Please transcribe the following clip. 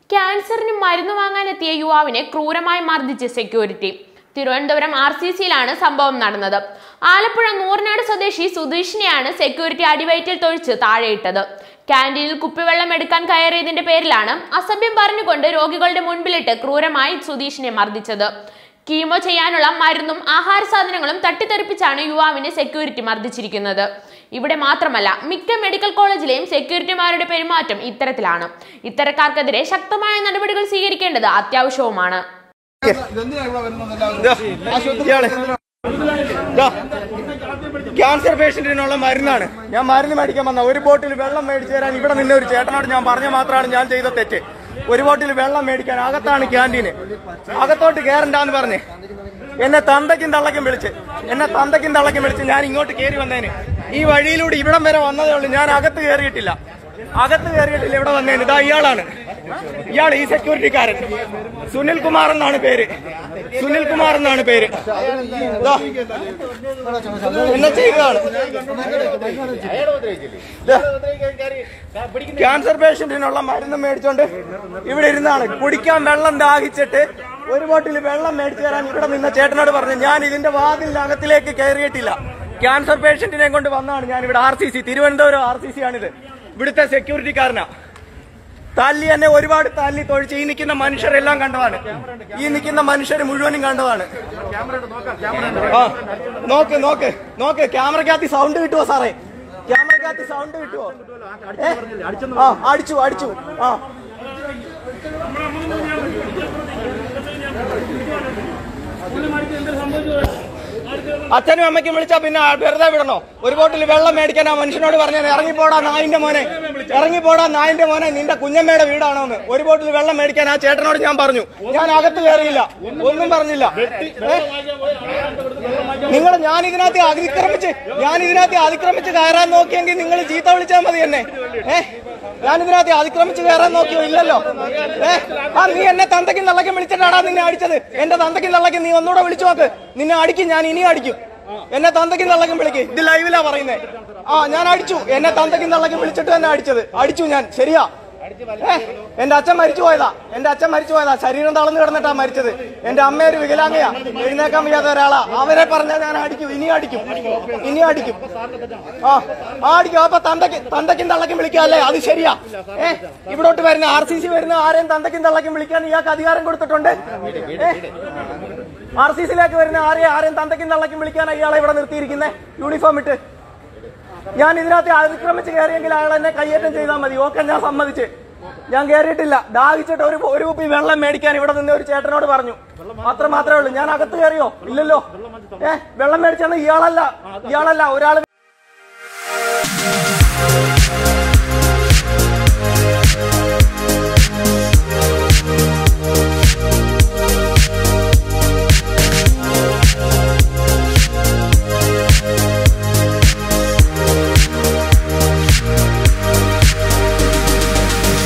ക്യാൻസറിന് മരുന്ന് വാങ്ങാനെത്തിയ യുവാവിനെ ക്രൂരമായി മർദ്ദിച്ച് സെക്യൂരിറ്റി തിരുവനന്തപുരം ആർ സി സിയിലാണ് സംഭവം നടന്നത് ആലപ്പുഴ നൂറിനാട് സ്വദേശി സുധീഷിനെയാണ് സെക്യൂരിറ്റി അടിവയറ്റിൽ തൊഴിച്ച് താഴെയിട്ടത് ക്യാൻറ്റീനിൽ കുപ്പിവെള്ളം എടുക്കാൻ കയറിയതിന്റെ പേരിലാണ് അസഭ്യം പറഞ്ഞുകൊണ്ട് രോഗികളുടെ മുൻപിലിട്ട് ക്രൂരമായി സുധീഷിനെ മർദ്ദിച്ചത് കീമോ ചെയ്യാനുള്ള മരുന്നും ആഹാര സാധനങ്ങളും തട്ടിത്തെറിപ്പിച്ചാണ് യുവാവിനെ സെക്യൂരിറ്റി മർദ്ദിച്ചിരിക്കുന്നത് ഇവിടെ മാത്രമല്ല മിക്ക മെഡിക്കൽ കോളേജിലെയും സെക്യൂരിറ്റിമാരുടെ പെരുമാറ്റം ഇത്തരത്തിലാണ് ഇത്തരക്കാർക്കെതിരെ ശക്തമായ നടപടികൾ സ്വീകരിക്കേണ്ടത് അത്യാവശ്യവുമാണ് ഇതെന്തിനാ ഇവിടെ വരുന്നത് എല്ലാവരും? ഇയാള് ദാ, ക്യാൻസർ പേഷ്യന്റിനുള്ള മരുന്നാണ് ഞാൻ മരുന്ന് മേടിക്കാൻ വന്ന ഒരു ബോട്ടിൽ വെള്ളം മേടിച്ചു തരാൻ ഇവിടെ നിന്ന ഒരു ചേട്ടനോട് ഞാൻ പറഞ്ഞ മാത്രമാണ് ഞാൻ ചെയ്ത തെറ്റ് ഒരു ബോട്ടിൽ വെള്ളം മേടിക്കാൻ അകത്താണ് ക്യാൻറ്റീന് അകത്തോട്ട് കയറണ്ടാന്ന് പറഞ്ഞ് എന്നെ തന്തയ്ക്കും തള്ളയ്ക്കും വിളിച്ച് എന്നെ തന്തയ്ക്കും തള്ളയ്ക്കും വിളിച്ച് ഞാൻ ഇങ്ങോട്ട് കയറി വന്നേന് ഈ വഴിയിലൂടെ ഇവിടം വരെ വന്നതേ ഉള്ളൂ ഞാൻ അകത്ത് കയറിയിട്ടില്ല അകത്ത് കയറിയിട്ടില്ല ഇവിടെ വന്നേന് ഇതാ ഇയാളാണ് ഇയാൾ ഈ സെക്യൂരിറ്റിക്കാരൻ സുനിൽ കുമാർ എന്നാണ് പേര് സുനിൽ കുമാർ എന്നാണ് പേര് ദാ, എന്നെ ചെയ്തതാണ് ദാ, ക്യാൻസർ പേഷ്യന്റിനുള്ള മരുന്ന് മേടിച്ചോണ്ട് ഇവിടെ ഇരുന്നാണ് കുടിക്കാൻ വെള്ളം ദാഹിച്ചിട്ട് ഒരു ബോട്ടിൽ വെള്ളം മേടിച്ചു തരാൻ ഇവിടെ നിന്ന ചേട്ടനോട് പറഞ്ഞു ഞാൻ ഇതിന്റെ വാതിലിനകത്തിലേക്ക് കയറിയിട്ടില്ല ക്യാൻസർ പേഷ്യന്റിനെ കൊണ്ട് വന്നാണ് ഞാൻ ഇവിടെ R C C Thiruvananthapuram R C C ആണിത് ഇവിടുത്തെ സെക്യൂരിറ്റിക്കാരനാ തല്ലി എന്നെ ഒരുപാട് തല്ലി തൊഴിച്ച് ഈ നിൽക്കുന്ന മനുഷ്യരെല്ലാം കണ്ടതാണ് ഈ നിൽക്കുന്ന മനുഷ്യർ മുഴുവനും കണ്ടതാണ് ആ നോക്ക് നോക്ക് നോക്ക് ക്യാമറക്കകത്ത് സൗണ്ട് കിട്ടുമോ സാറേ ക്യാമറക്കകത്ത് സൗണ്ട് കിട്ടുമോ ഏ? ആ അടിച്ചു അടിച്ചു ആ അച്ഛനും അമ്മയ്ക്കും വിളിച്ചാ പിന്നെ ആ വെറുതെ വിടണോ ഒരു ബോട്ടിൽ വെള്ളം മേടിക്കാൻ ആ മനുഷ്യനോട് പറഞ്ഞാൽ ഇറങ്ങിപ്പോടാ നായിന്റെ മോനെ ഇറങ്ങിപ്പോടാ നായിന്റെ മോനെ നിന്റെ കുഞ്ഞമ്മയുടെ വീടാണോ എന്ന് ഒരു ബോട്ടിൽ വെള്ളം മേടിക്കാൻ ആ ചേട്ടനോട് ഞാൻ പറഞ്ഞു ഞാൻ അകത്ത് കയറിയില്ല ഒന്നും പറഞ്ഞില്ല നിങ്ങൾ ഞാൻ ഇതിനകത്ത് അതിക്രമിച്ച് ഞാൻ ഇതിനകത്ത് അതിക്രമിച്ച് കയറാൻ നോക്കിയെങ്കിൽ നിങ്ങൾ ചീത്ത വിളിച്ചാൽ മതി എന്നെ ഏ ഞാൻ ഇതിനകത്ത് അതിക്രമിച്ച് കയറാൻ നോക്കിയോ ഇല്ലല്ലോ ഏ ആ നീ എന്നെ തന്തയ്ക്കും തള്ളയ്ക്കും വിളിച്ചിട്ടാടാ നിന്നെ അടിച്ചത് എന്റെ തന്തയ്ക്കും തള്ളയ്ക്കും നീ ഒന്നുകൂടെ വിളിച്ചു നോക്ക് നിന്നെ അടിക്കും ഞാൻ ഇനിയും അടിക്കും എന്നെ തന്തയ്ക്കും തള്ളയ്ക്കും വിളിക്ക് ഇത് ലൈവിലാ പറയുന്നേ ആ ഞാൻ അടിച്ചു എന്നെ തന്തയ്ക്കും തള്ളയ്ക്കും വിളിച്ചിട്ട് തന്നെ അടിച്ചത് അടിച്ചു ഞാൻ ശരിയാ ഏ, എന്റെ അച്ഛൻ മരിച്ചു പോയതാ എന്റെ അച്ഛൻ മരിച്ചു പോയതാ ശരീരം തളർന്നു കിടന്നിട്ടാ മരിച്ചത് എന്റെ അമ്മ ഒരു വികലാംഗയാ എഴുന്നേക്കാൻ വയ്യാത്ത ഒരാളാ അവരെ പറഞ്ഞാൽ ഞാൻ അടിക്കും ഇനി അടിക്കും ഇനി അടിക്കും ആ ആ അടിക്കും അപ്പൊ തന്തയ്ക്ക് തന്തയ്ക്കും തള്ളയ്ക്കും വിളിക്കാല്ലേ അത് ശരിയാ ഏ ഇവിടോട്ട് വരുന്ന ആർ സി സി വരുന്ന ആരെയും തന്തയ്ക്കും തള്ളയ്ക്കും വിളിക്കാൻ ഇയാൾക്ക് അധികാരം കൊടുത്തിട്ടുണ്ട് ആർ സി സിയിലേക്ക് വരുന്ന ആരെയും ആരെയും തന്തയ്ക്കും തള്ളയ്ക്കും വിളിക്കാൻ ഇയാളെ ഇവിടെ നിർത്തിയിരിക്കുന്നേ യൂണിഫോം ഇട്ട് ഞാൻ ഇതിനകത്ത് അതിക്രമിച്ച് കയറിയെങ്കിൽ അയാൾ എന്നെ കയ്യേറ്റം ചെയ്താൽ മതി ഓക്കെ ഞാൻ സമ്മതിച്ച് ഞാൻ കയറിയിട്ടില്ല ദാഹിച്ചിട്ട് ഒരു ഒരു കുപ്പി വെള്ളം മേടിക്കാൻ ഇവിടെ നിന്ന് ഒരു ചേട്ടനോട് പറഞ്ഞു അത്ര മാത്രമേ ഉള്ളൂ ഞാൻ അകത്ത് കയറിയോ ഇല്ലല്ലോ ഏ വെള്ളം മേടിച്ചെന്ന് ഇയാളല്ല ഇയാളല്ല ഒരാൾ